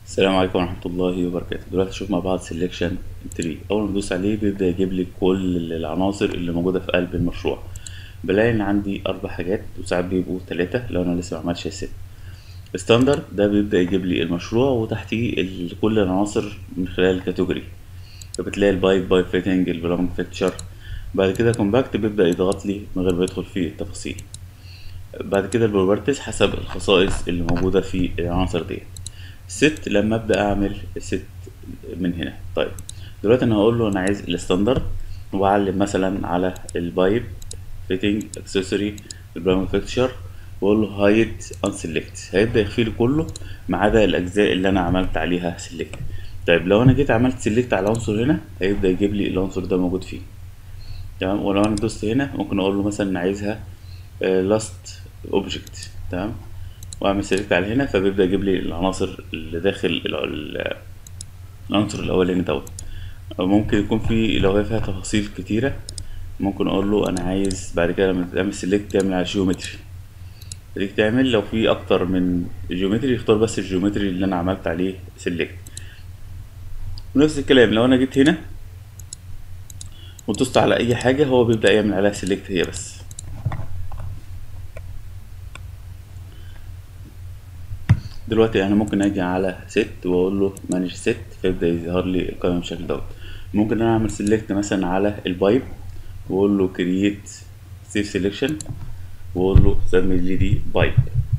السلام عليكم ورحمة الله وبركاته دلوقتي نشوف مع بعض سيلكشن تري أول ما ندوس عليه بيبدأ يجيب لي كل العناصر اللي موجودة في قلب المشروع بلاقي إن عندي أربع حاجات وساعات بيبقوا تلاتة لو أنا لسه معملش الست ستاندرد ده بيبدأ يجيب لي المشروع وتحتيه ال- كل العناصر من خلال الكاتيجوري فبتلاقي البايب بايب فيتنج البلانج فيكتشر بعد كده كومباكت بيبدأ يضغط لي من غير ما يدخل في التفاصيل بعد كده البروبرتيز حسب الخصائص اللي موجودة في العناصر ديت ست لما ابدا اعمل ست من هنا طيب دلوقتي انا هقول له انا عايز الستاندرد واعلم مثلا على البايب فيتنج اكسسوري البرايم فيكتشر واقول له هايد ان سيلكت هيبدا يخفي لي كله ما عدا الاجزاء اللي انا عملت عليها سيلكت طيب لو انا جيت عملت سيلكت على عنصر هنا هيبدا يجيب لي العنصر ده موجود فيه تمام ولو انا دوست هنا ممكن اقول له مثلا انا عايزها لاست اوبجكت تمام واعمل سيلكت على هنا فبيبدا يجيب لي العناصر اللي داخل ال- ال- العنصر الاولاني دوت أو ممكن يكون في لو هي فيها تفاصيل كتيره ممكن اقول له انا عايز بعد كده لما تعمل سيلكت تعمل على جيومتري تيجي تعمل لو في اكتر من جيومتري اختار بس الجيومتري اللي انا عملت عليه سيلكت نفس الكلام لو انا جيت هنا ودوست على اي حاجه هو بيبدا يعمل عليها سيلكت هي بس دلوقتي انا ممكن اجي على ست واقول له مانج ست فيبدا يظهر لي القائمه بالشكل دوت ممكن انا اعمل سيلكت مثلا على البايب واقول له كرييت سيف سيلكشن واقول له سمي لي دي بايب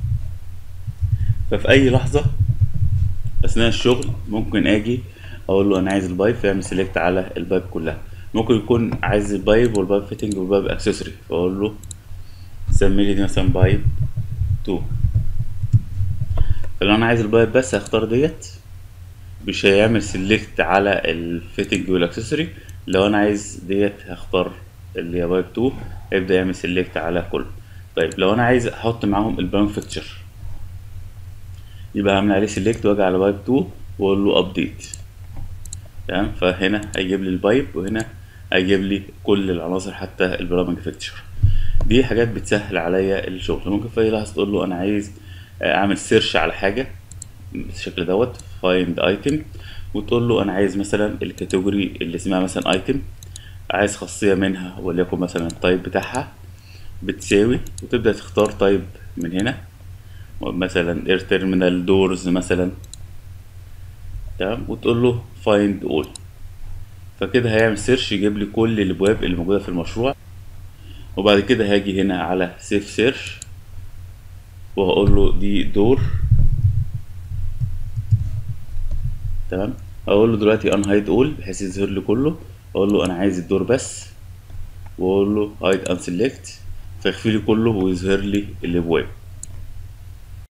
ففي اي لحظه اثناء الشغل ممكن اجي اقول له انا عايز البايب فيعمل سيلكت على البايب كلها ممكن يكون عايز البايب والبايب فيتنج والبايب اكسسوري فاقول له سمي لي دي مثلا بايب 2 فلو انا عايز البايب بس هختار ديت مش هيعمل سيلكت على الفيتنج والاكسسوري لو انا عايز ديت هختار اللي هي بايب 2 هيبدا يعمل سيلكت على كله طيب لو انا عايز احط معاهم البراون فيكتشر يبقى هعمل عليه سيلكت واجي على بايب 2 واقول له ابديت تمام فهنا هيجيب لي البايب وهنا هيجيب لي كل العناصر حتى البرامج فيكتشر دي حاجات بتسهل عليا الشغل ممكن في اي لحظه تقول له انا عايز اعمل سيرش على حاجه بالشكل دوت فايند ايتم وتقول له انا عايز مثلا الكاتيجوري اللي اسمها مثلا ايتم عايز خاصيه منها وليكن مثلا التايب بتاعها بتساوي وتبدا تختار تايب من هنا مثلا اير تيرمينال دورز مثلا تمام وتقول له فايند اول فكده هيعمل سيرش يجيب لي كل الابواب اللي موجوده في المشروع وبعد كده هاجي هنا على سيف سيرش وهقول له دي دور تمام اقول له دلوقتي ان هايد اول بحيث يظهر لي كله اقول له انا عايز الدور بس واقول له هايد ان سيلكت فيخفي لي كله ويظهر لي الابواب